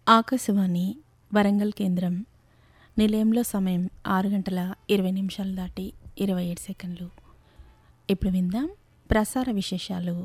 ఆకాశవాణి వరంగల్ కేంద్రం నిలయంలో సమయం ఆరు గంటల ఇరవై నిమిషాలు దాటి ఇరవై ఏడు సెకండ్లు ఇప్పుడు విందాం ప్రసార విశేషాలు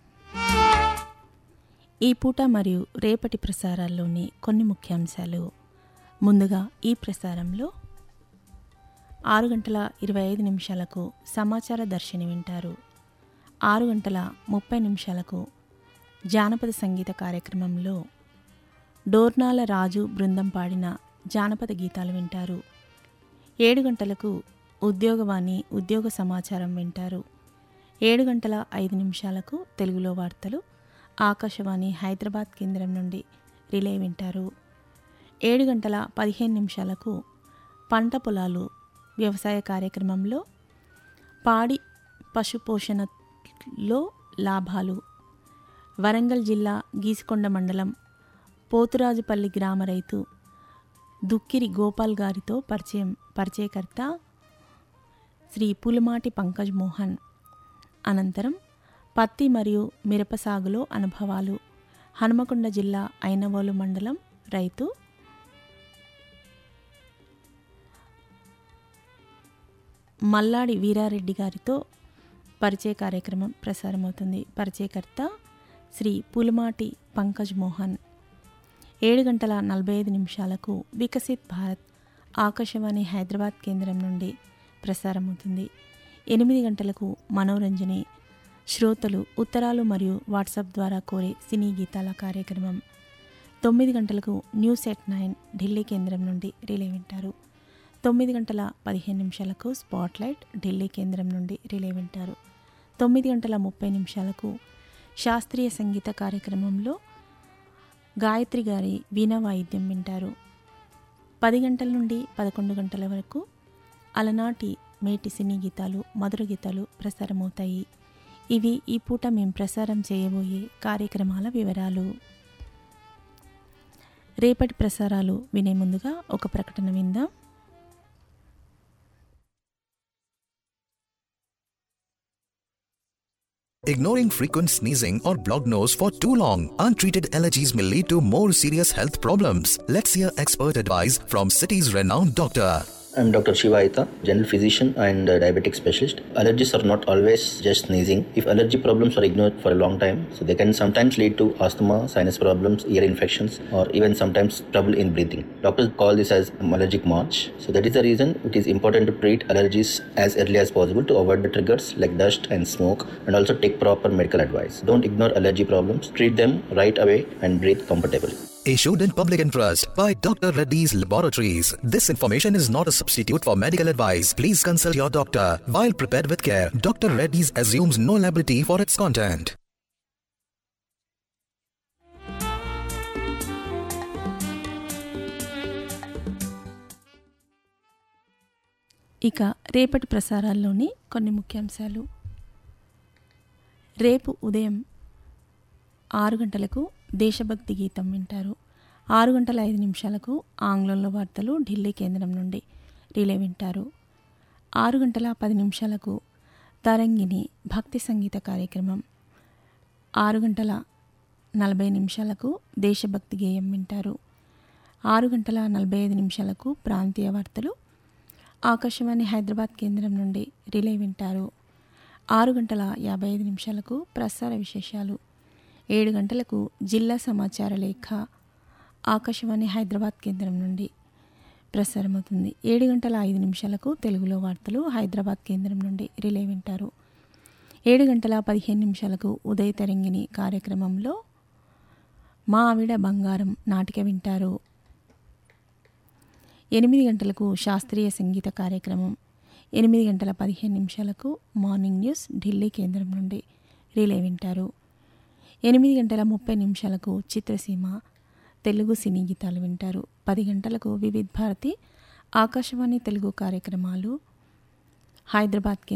ఈ పూట మరియు రేపటి ప్రసారాల్లోని కొన్ని ముఖ్యాంశాలు ముందుగా ఈ ప్రసారంలో ఆరు గంటల ఇరవై ఐదు నిమిషాలకు సమాచార దర్శిని వింటారు ఆరు గంటల ముప్పై నిమిషాలకు జానపద సంగీత కార్యక్రమంలో డోర్నాల రాజు బృందం పాడిన జానపద గీతాలు వింటారు ఏడు గంటలకు ఉద్యోగవాణి ఉద్యోగ సమాచారం వింటారు ఏడు గంటల ఐదు నిమిషాలకు తెలుగులో వార్తలు ఆకాశవాణి హైదరాబాద్ కేంద్రం నుండి రిలే వింటారు ఏడు గంటల పదిహేను నిమిషాలకు పంట పొలాలు వ్యవసాయ కార్యక్రమంలో పాడి పశుపోషణలో లాభాలు వరంగల్ జిల్లా గీసికొండ మండలం పోతురాజుపల్లి గ్రామ రైతు దుక్కిరి గోపాల్ గారితో పరిచయం పరిచయకర్త శ్రీ పులిమాటి పంకజ్ మోహన్ అనంతరం పత్తి మరియు మిరప సాగులో అనుభవాలు హనుమకొండ జిల్లా ఐనవోలు మండలం రైతు మల్లాడి వీరారెడ్డి గారితో పరిచయ కార్యక్రమం ప్రసారమవుతుంది పరిచయకర్త శ్రీ పులిమాటి పంకజ్ మోహన్ ఏడు గంటల నలభై ఐదు నిమిషాలకు వికసిత్ భారత్ ఆకాశవాణి హైదరాబాద్ కేంద్రం నుండి ప్రసారమవుతుంది ఎనిమిది గంటలకు మనోరంజని శ్రోతలు ఉత్తరాలు మరియు వాట్సాప్ ద్వారా కోరే సినీ గీతాల కార్యక్రమం తొమ్మిది గంటలకు న్యూస్ ఎట్ నైన్ ఢిల్లీ కేంద్రం నుండి రిలే వింటారు తొమ్మిది గంటల పదిహేను నిమిషాలకు స్పాట్లైట్ ఢిల్లీ కేంద్రం నుండి రిలే వింటారు తొమ్మిది గంటల ముప్పై నిమిషాలకు శాస్త్రీయ సంగీత కార్యక్రమంలో గాయత్రి గారి వీణా వాయిద్యం వింటారు పది గంటల నుండి పదకొండు గంటల వరకు అలనాటి మేటి సినీ గీతాలు మధుర గీతాలు ప్రసారమవుతాయి ఇవి ఈ పూట మేము ప్రసారం చేయబోయే కార్యక్రమాల వివరాలు రేపటి ప్రసారాలు వినే ముందుగా ఒక ప్రకటన విందాం Ignoring frequent sneezing or blocked nose for too long, untreated allergies may lead to more serious health problems. Let's hear expert advice from city's renowned doctor. I'm Dr. Shiva Aita, general physician and uh, diabetic specialist. Allergies are not always just sneezing. If allergy problems are ignored for a long time, so they can sometimes lead to asthma, sinus problems, ear infections, or even sometimes trouble in breathing. Doctors call this as allergic march. So that is the reason it is important to treat allergies as early as possible to avoid the triggers like dust and smoke, and also take proper medical advice. Don't ignore allergy problems. Treat them right away and breathe comfortably. Issued in public interest by Dr. Reddy's Laboratories. This information is not a substitute for medical advice. Please consult your doctor. While prepared with care, Dr. Reddy's assumes no liability for its content. ఇక రేపటి ప్రసారాల్లోని కొన్ని ముఖ్యాంశాలు రేపు ఉదయం ఆరు గంటలకు దేశభక్తి గీతం వింటారు ఆరు గంటల ఐదు నిమిషాలకు ఆంగ్లంలో వార్తలు ఢిల్లీ కేంద్రం నుండి రిలే వింటారు ఆరు గంటల పది నిమిషాలకు తరంగిణి భక్తి సంగీత కార్యక్రమం ఆరు గంటల నలభై నిమిషాలకు దేశభక్తి గేయం వింటారు ఆరు గంటల నలభై ఐదు నిమిషాలకు ప్రాంతీయ వార్తలు ఆకాశవాణి హైదరాబాద్ కేంద్రం నుండి రిలే వింటారు ఆరు గంటల యాభై ఐదు నిమిషాలకు ప్రసార విశేషాలు ఏడు గంటలకు జిల్లా సమాచార లేఖ ఆకాశవాణి హైదరాబాద్ కేంద్రం నుండి ప్రసారమవుతుంది ఏడు గంటల ఐదు నిమిషాలకు తెలుగులో వార్తలు హైదరాబాద్ కేంద్రం నుండి రిలే వింటారు ఏడు గంటల పదిహేను నిమిషాలకు ఉదయ తరంగిణి కార్యక్రమంలో మా ఆవిడ బంగారం నాటిక వింటారు ఎనిమిది గంటలకు శాస్త్రీయ సంగీత కార్యక్రమం ఎనిమిది గంటల పదిహేను నిమిషాలకు మార్నింగ్ న్యూస్ ఢిల్లీ కేంద్రం నుండి రిలే వింటారు ఎనిమిది గంటల ముప్పై నిమిషాలకు చిత్రసీమ తెలుగు సినీ గీతాలు వింటారు పది గంటలకు వివిధ్ భారతి ఆకాశవాణి తెలుగు కార్యక్రమాలు హైదరాబాద్